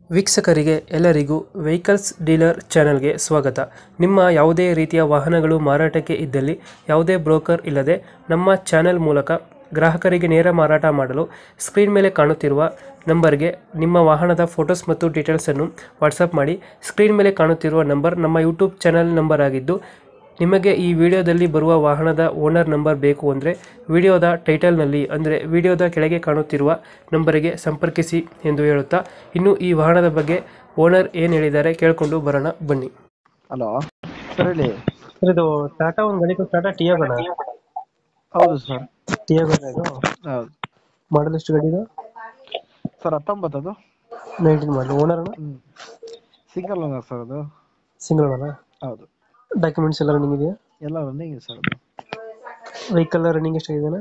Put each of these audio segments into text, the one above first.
ವೀಕ್ಷಕರಿಗೆ ಎಲ್ಲರಿಗೂ vehicles dealer ಚಾನೆಲ್ಗೆ ಸ್ವಾಗತ ನಿಮ್ಮ ಯಾವುದೇ ರೀತಿಯ ವಾಹನಗಳು ಮಾರಾಟಕ್ಕೆ ಇದ್ದಲ್ಲಿ ಯಾವುದೇ ಬ್ರೋಕರ್ ಇಲ್ಲದೆ ನಮ್ಮ ಚಾನೆಲ್ ಮೂಲಕ ಗ್ರಾಹಕರಿಗೆ ನೇರ ಮಾರಾಟ ಮಾಡಲು ಸ್ಕ್ರೀನ್ ಮೇಲೆ ಕಾಣುತ್ತಿರುವ ನಂಬರ್ಗೆ ನಿಮ್ಮ ವಾಹನದ ಫೋಟೋಸ್ ಮತ್ತು ಡೀಟೇಲ್ಸನ್ನು ವಾಟ್ಸಪ್ ಮಾಡಿ ಸ್ಕ್ರೀನ್ ಮೇಲೆ ಕಾಣುತ್ತಿರುವ ನಂಬರ್ ನಮ್ಮ ಯೂಟ್ಯೂಬ್ ಚಾನೆಲ್ ನಂಬರ್ ಆಗಿದ್ದು ನಿಮಗೆ ಈ ವಿಡಿಯೋದಲ್ಲಿ ಬರುವ ವಾಹನದ ಓನರ್ ನಂಬರ್ ಬೇಕು ಅಂದರೆ ವಿಡಿಯೋದ ಟೈಟಲ್ನಲ್ಲಿ ಅಂದರೆ ವಿಡಿಯೋದ ಕೆಳಗೆ ಕಾಣುತ್ತಿರುವ ನಂಬರಿಗೆ ಸಂಪರ್ಕಿಸಿ ಎಂದು ಹೇಳುತ್ತಾ ಇನ್ನು ಈ ವಾಹನದ ಬಗ್ಗೆ ಓನರ್ ಏನು ಹೇಳಿದ್ದಾರೆ ಕೇಳಿಕೊಂಡು ಬರೋಣ ಬನ್ನಿ ಹಲೋ ಸರ್ ಹೇಳಿ ಸರ್ ಇದು ಟಾಟಾ ಒಂದು ಗಾಡಿ ಟಾಟಾ ಟಿಯಾಗೋನ ಹೌದು ಸರ್ ಟಿಯಾಗೋನ ಇದು ಹೌದು ಮಾಡಲ್ ಎಷ್ಟು ಗಾಡಿ ಇದು ಸರ್ ಹತ್ತೊಂಬತ್ತು ಅದು ನೈನ್ಟೀನ್ ಮಾಡಲ್ ಓನರ್ ಹ್ಞೂ ಸಿಂಗಲ್ ಓನರ್ ಸರ್ ಅದು ಸಿಂಗಲ್ ಓನರ ಹೌದು ಡಾಕ್ಯುಮೆಂಟ್ಸ್ ಎಲ್ಲ ರನ್ನಿಂಗ್ ಇದೆಯಾ ಎಲ್ಲ ರನ್ನಿಂಗ್ ಇದೆ ಸರ್ ಅದು ವೆಹಿಕಲ್ ರನ್ನಿಂಗ್ ಎಷ್ಟಾಗಿದೆ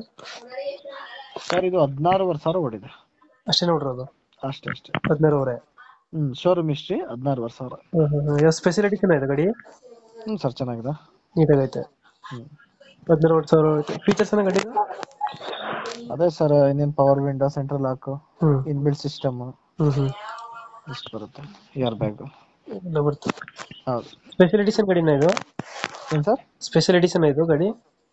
ಸರ್ ಇದು ಹದಿನಾರುವರೆ ಸಾವಿರ ಓಡಿದೆ ಅಷ್ಟೇ ನೋಡ್ರೋದು ಅಷ್ಟೇ ಅಷ್ಟೇ ಹದಿನಾರುವರೆ ಹ್ಞೂ ಶೋರೂಮ್ ಹಿಸ್ಟ್ರಿ ಹದಿನಾರುವರೆ ಸಾವಿರ ಯಾವ ಸ್ಪೆಸಿಲಿಟಿ ಚೆನ್ನಾಗಿದೆ ಗಾಡಿ ಹ್ಞೂ ಸರ್ ಚೆನ್ನಾಗಿದೆ ನೀಟಾಗೈತೆ ಹ್ಞೂ ಹದಿನಾರುವರೆ ಸಾವಿರ ಫೀಚರ್ಸ್ ಏನ ಗಾಡಿ ಅದೇ ಸರ್ ಇನ್ನೇನು ಪವರ್ ವಿಂಡೋ ಸೆಂಟ್ರಲ್ ಲಾಕು ಹ್ಮ್ ಇನ್ಬಿಲ್ಟ್ ಸಿಸ್ಟಮ್ ಹ್ಮ್ ಹ್ಮ್ ಇಷ್ಟು ಬರುತ್ತೆ ಇಯರ್ ಬ್ಯಾಗ್ ಎಲ್ಲ ಬರ್ತದೆ ಹೌದು ಸ್ಪೆಷಲ್ ಎಡಿಷನ್ ಗಾಡಿನ ಇದು ಏನು ಸರ್ ಸ್ಪೆಷಲ್ ಎಡಿಷನ್ ಇದು ಗಾಡಿ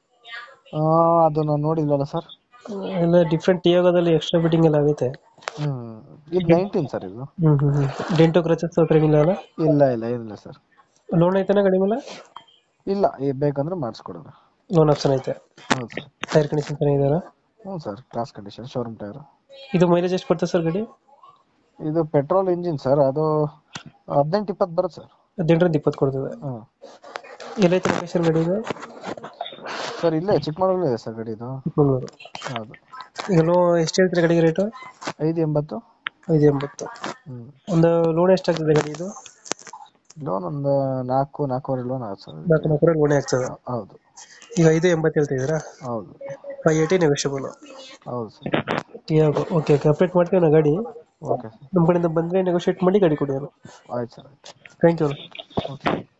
ಅದು ನಾನು ನೋಡಿಲ್ವಲ್ಲ ಸರ್ ಎಲ್ಲ ಡಿಫ್ರೆಂಟ್ ಟಿಯಾಗೋದಲ್ಲಿ ಎಕ್ಸ್ಟ್ರಾ ಬಿಟ್ಟಿಂಗ್ ಎಲ್ಲ ಆಗೈತೆ ಹ್ಞೂ ಇದು ನೈನ್ಟೀನ್ ಸರ್ ಇದು ಹ್ಮ್ ಹ್ಮ್ ಹ್ಮ್ ಡೆಂಟೋ ಕ್ರಚಸ್ ಹತ್ರ ಏನಿಲ್ಲ ಅಲ್ಲ ಇಲ್ಲ ಇಲ್ಲ ಏನಿಲ್ಲ ಸರ್ ಲೋನ್ ಐತೆನ ಗಾಡಿ ಮೇಲೆ ಇಲ್ಲ ಈ ಬೇಕಂದ್ರೆ ಮಾಡಿಸ್ಕೊಡೋಣ ಲೋನ್ ಆಪ್ಷನ್ ಐತೆ ಹೌದು ಸರ್ ಟೈರ್ ಕಂಡೀಷನ್ ಚೆನ್ನಾಗಿದಾರ ಹ್ಞೂ sir class condition showroom tyre ಇದು ಮೈಲೇಜ್ ಎಷ್ಟು ಬರ್ತದೆ ಸರ್ ಗಾಡಿ ಇದು ಪೆಟ್ರೋಲ್ ಇಂಜಿನ್ ಸರ್ ಅದು ಹದಿನೆಂಟು ಇಪ್ಪತ್ತು ಬರುತ್ತೆ ಸರ್ ಹದಿನೆಂಟರಿಂದ ಇಪ್ಪತ್ತು ಕೊಡ್ತದೆ ಹಾಂ ಎಲ್ಲೈತೆ ಲೊಕೇಶನ್ ಗಾಡಿ ಇದು ಸರ್ ಇಲ್ಲೇ ಚಿಕ್ಕಮಗಳೂರು ಇದೆ ಸರ್ ಗಾಡಿ ಇದು ಚಿಕ್ಕಮಗಳೂರು ಹೌದು ಈಗ ಲೋ ಎಷ್ಟು ಹೇಳ್ತೀರಾ ಗಾಡಿಗೆ ರೇಟು ಐದು ಎಂಬತ್ತು ಐದು ಎಂಬತ್ತು ಹ್ಞೂ ಒಂದು ಲೋನ್ ಎಷ್ಟಾಗ್ತದೆ ಗಾಡಿ ಇದು ಲೋನ್ ಒಂದು ನಾಲ್ಕು ನಾಲ್ಕೂವರೆ ಲೋನ್ ಆಗುತ್ತೆ ಸರ್ ನಾಲ್ಕು ನಾಲ್ಕು ಲೋನೇ ಆಗ್ತದೆ ಹೌದು ಈಗ ಐದು ಎಂಬತ್ತು ಹೇಳ್ತಾ ಇದ್ದೀರಾ ಹೌದು ಫೈವ್ ಏಯ್ಟಿ ನೆಗೋಷಿಯಬಲ್ ಹೌದು sir Tiago okay okay update ಮಾಡ್ತೀವಿ ನಾ ಗಾಡಿ ಓಕೆ ಸರ್ ನಮ್ಮ ಕಡೆಯಿಂದ ಬಂದರೆ ನೆಗೋಷಿಯೇಟ್ ಮಾಡಿ ಗಾಡಿ ಕೊಡಿ ಆಯ್ತು ಸರ್ ಆಯ್ತು ಥ್ಯಾಂಕ್ ಯು ಓಕೆ